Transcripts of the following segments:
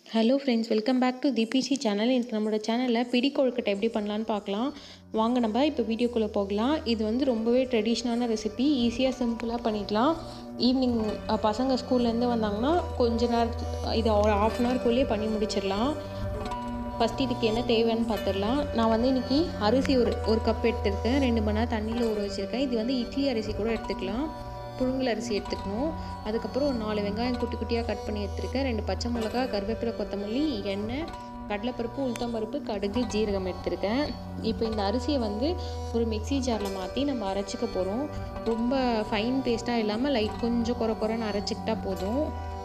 hello friends welcome back to T B C channel இன்றைக்கி நம்மளோட சேனலில் பிடி கொழுக்கட்டை எப்படி பண்ணலான்னு பார்க்கலாம் வாங்க நம்ம இப்போ வீடியோக்குள்ளே போகலாம் இது வந்து ரொம்பவே ட்ரெடிஷ்னலான ரெசிபி ஈஸியாக சிம்பிளாக பண்ணிடலாம் ஈவினிங் பசங்க ஸ்கூல்லேருந்து வந்தாங்கன்னா கொஞ்ச நேரம் இதை ஒரு ஆஃப் அன் ஹவர்க்குள்ளேயே பண்ணி முடிச்சிடலாம் ஃபஸ்ட் இதுக்கு என்ன தேவைன்னு பார்த்துடலாம் நான் வந்து இன்றைக்கி அரிசி ஒரு ஒரு கப் எடுத்திருக்கேன் ரெண்டு மணி நேரம் தண்ணியில் ஊற வச்சுருக்கேன் இது வந்து இட்லி அரிசி கூட எடுத்துக்கலாம் புழுங்கல் அரிசி எடுத்துக்கணும் அதுக்கப்புறம் ஒரு நாலு வெங்காயம் குட்டி குட்டியாக கட் பண்ணி எடுத்துருக்கேன் ரெண்டு பச்சை மிளகா கருவேப்பிலை கொத்தமல்லி எண்ணெய் கடலைப்பருப்பு உளுத்தம்பருப்பு கடுகு ஜீரகம் எடுத்திருக்கேன் இப்போ இந்த அரிசியை வந்து ஒரு மிக்சி ஜாரில் மாற்றி நம்ம அரைச்சிக்க போகிறோம் ரொம்ப ஃபைன் பேஸ்ட்டாக இல்லாமல் லைட் கொஞ்சம் குறை குறைன்னு அரைச்சிக்கிட்டா போதும்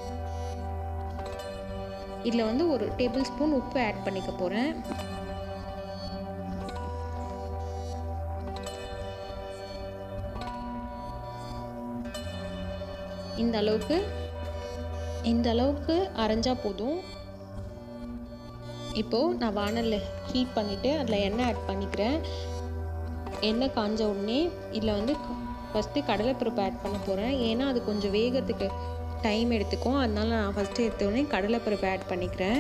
இதில் வந்து ஒரு டேபிள் ஸ்பூன் உப்பு ஆட் பண்ணிக்க போகிறேன் இந்த அளவுக்கு இந்த அளவுக்கு அரைஞ்சா போதும் இப்போது நான் வானலில் ஹீட் பண்ணிவிட்டு அதில் எண்ணெய் ஆட் பண்ணிக்கிறேன் எண்ணெய் காஞ்ச உடனே இதில் வந்து ஃபஸ்ட்டு கடலைப்பருப்பு ஆட் பண்ண போகிறேன் ஏன்னா அது கொஞ்சம் வேகத்துக்கு டைம் எடுத்துக்கும் அதனால நான் ஃபஸ்ட்டு எடுத்த உடனே கடலைப்பருப்பு ஆட் பண்ணிக்கிறேன்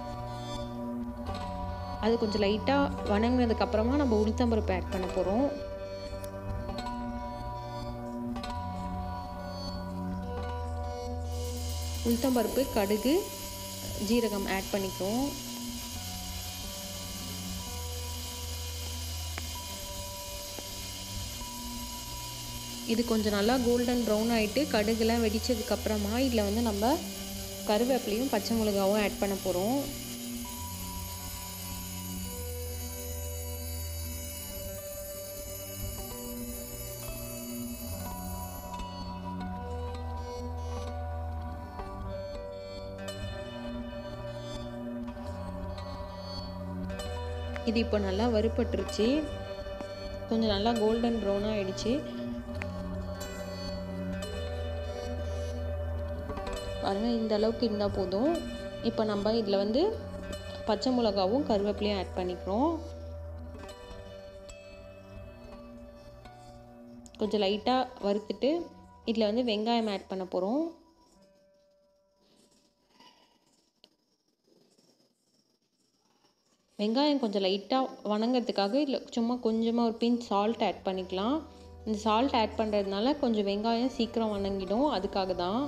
அது கொஞ்சம் லைட்டாக வணங்கினதுக்கப்புறமா நம்ம உளுத்தம்பருப்பு ஆட் பண்ண போகிறோம் உளுத்தம்பருப்பு கடுகு ஜீரகம் ஆட் பண்ணிக்குவோம் இது கொஞ்சம் நல்லா கோல்டன் ப்ரௌன் ஆகிட்டு கடுகுலாம் வெடித்ததுக்கப்புறமா இதில் வந்து நம்ம கருவேப்பிலையும் பச்சை மிளகாவும் ஆட் பண்ண போகிறோம் இது இப்போ நல்லா வறுப்பட்டுருச்சு கொஞ்சம் நல்லா கோல்டன் ப்ரௌனாக ஆயிடுச்சு பாருங்கள் இந்த அளவுக்கு இருந்தால் போதும் இப்போ நம்ம இதில் வந்து பச்சை மிளகாவும் கருவேப்பிலையும் ஆட் பண்ணிக்கிறோம் கொஞ்சம் லைட்டாக வறுத்துட்டு இதில் வந்து வெங்காயம் ஆட் பண்ண போகிறோம் வெங்காயம் கொஞ்சம் லைட்டாக வணங்கிறதுக்காக இதில் சும்மா கொஞ்சமாக ஒரு பின் சால்ட் ஆட் பண்ணிக்கலாம் இந்த சால்ட் ஆட் பண்ணுறதுனால கொஞ்சம் வெங்காயம் சீக்கிரம் வணங்கிடும் அதுக்காக தான்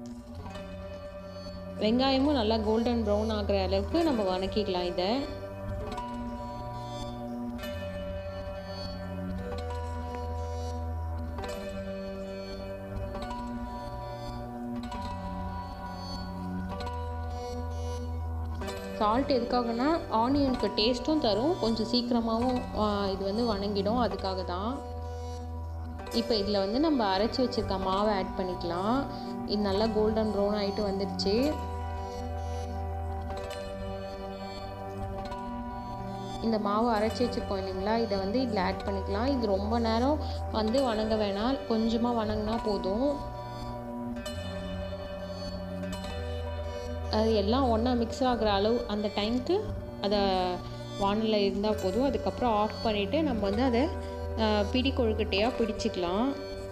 வெங்காயமும் நல்லா கோல்டன் ப்ரௌன் ஆகிற அளவுக்கு நம்ம வணக்கிக்கலாம் இதை சால்ட் எதுக்காகனா ஆனியனுக்கு டேஸ்ட்டும் தரும் கொஞ்சம் சீக்கிரமாகவும் இது வந்து வணங்கிடும் அதுக்காக தான் இப்போ இதில் வந்து நம்ம அரைச்சி வச்சுருக்க மாவை ஆட் பண்ணிக்கலாம் இது நல்லா கோல்டன் ப்ரௌன் ஆகிட்டு வந்துடுச்சு இந்த மாவு அரைச்சி வச்சுருக்கோம் இல்லைங்களா இதை வந்து இதில் ஆட் பண்ணிக்கலாம் இது ரொம்ப நேரம் வந்து வணங்க வேணாம் கொஞ்சமாக வணங்கினா போதும் அது எல்லாம் ஒன்றா மிக்ஸ் ஆகிற அளவு அந்த டைமுக்கு அதை வானலில் இருந்தால் போதும் அதுக்கப்புறம் ஆஃப் பண்ணிவிட்டு நம்ம வந்து அதை பிடி கொழுக்கட்டையாக பிடிச்சிக்கலாம்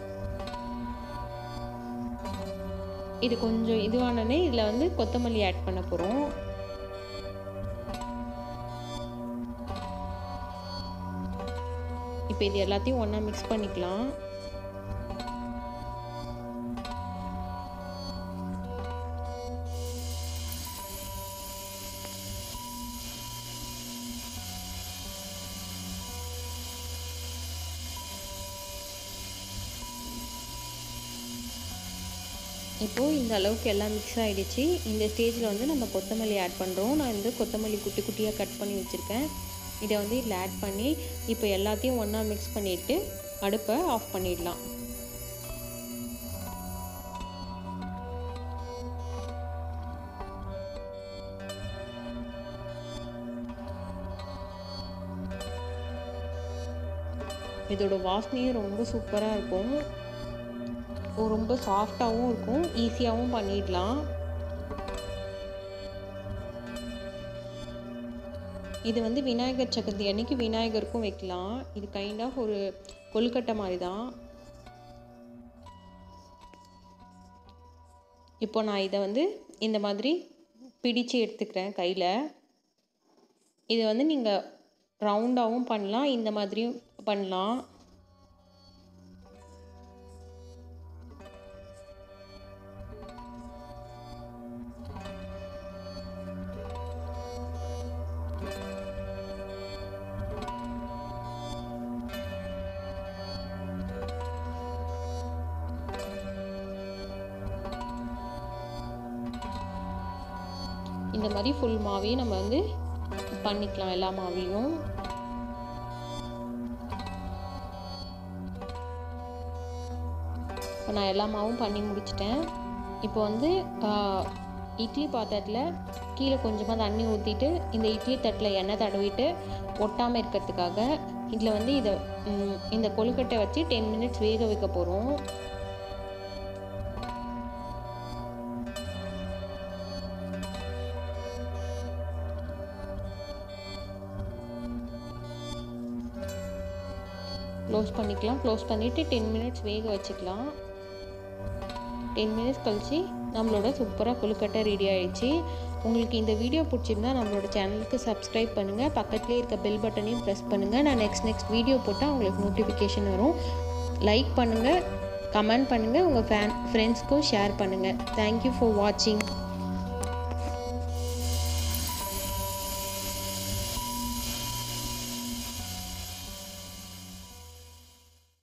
இது கொஞ்சம் இதுவானே இதில் வந்து கொத்தமல்லி ஆட் பண்ண போகிறோம் இப்போ இது எல்லாத்தையும் ஒன்றா மிக்ஸ் பண்ணிக்கலாம் இப்போது இந்த அளவுக்கு எல்லாம் மிக்ஸ் ஆகிடுச்சு இந்த ஸ்டேஜில் வந்து நம்ம கொத்தமல்லி ஆட் பண்ணுறோம் நான் இந்த கொத்தமல்லி குட்டி குட்டியாக கட் பண்ணி வச்சுருக்கேன் இதை வந்து இதில் ஆட் பண்ணி இப்போ எல்லாத்தையும் ஒன்றா மிக்ஸ் பண்ணிவிட்டு அடுப்பை ஆஃப் பண்ணிடலாம் இதோட வாசனையும் ரொம்ப சூப்பராக இருக்கும் ரொம்ப சாஃப்டாகவும் இருக்கும் ஈஸியாகவும் பண்ணிடலாம் இது வந்து விநாயகர் சதுர்த்தி அன்னைக்கு விநாயகருக்கும் வைக்கலாம் இது கைண்ட் ஆஃப் ஒரு கொழுக்கட்டை மாதிரி தான் இப்போ நான் இதை வந்து இந்த மாதிரி பிடிச்சு எடுத்துக்கிறேன் கையில் இதை வந்து நீங்கள் ரவுண்டாகவும் பண்ணலாம் இந்த மாதிரியும் பண்ணலாம் இந்த மாதிரி ஃபுல் மாவையும் நம்ம வந்து பண்ணிக்கலாம் எல்லா மாவையும் இப்போ நான் எல்லா மாவும் பண்ணி முடிச்சிட்டேன் இப்போ வந்து இட்லி பாத்திரத்தில் கீழே கொஞ்சமாக தண்ணி ஊற்றிட்டு இந்த இட்லி தட்டில் எண்ணெய் தடவிட்டு ஒட்டாமல் இருக்கிறதுக்காக இதில் வந்து இதை இந்த கொழுக்கட்டை வச்சு டென் மினிட்ஸ் வேக வைக்க போகிறோம் க்ளோஸ் பண்ணிக்கலாம் க்ளோஸ் பண்ணிவிட்டு டென் மினிட்ஸ் வேக வச்சுக்கலாம் டென் மினிட்ஸ் கழித்து நம்மளோட சூப்பராக கொழுக்கட்டை ரெடி ஆகிடுச்சு உங்களுக்கு இந்த வீடியோ பிடிச்சிருந்தா நம்மளோட சேனலுக்கு சப்ஸ்கிரைப் பண்ணுங்கள் பக்கத்துலேயே இருக்க பெல் பட்டனையும் ப்ரெஸ் பண்ணுங்கள் நான் நெக்ஸ்ட் நெக்ஸ்ட் வீடியோ போட்டால் உங்களுக்கு நோட்டிஃபிகேஷன் வரும் லைக் பண்ணுங்கள் கமெண்ட் பண்ணுங்கள் உங்கள் ஃபேன் ஃப்ரெண்ட்ஸ்க்கும் ஷேர் பண்ணுங்கள் தேங்க்யூ ஃபார் வாட்சிங்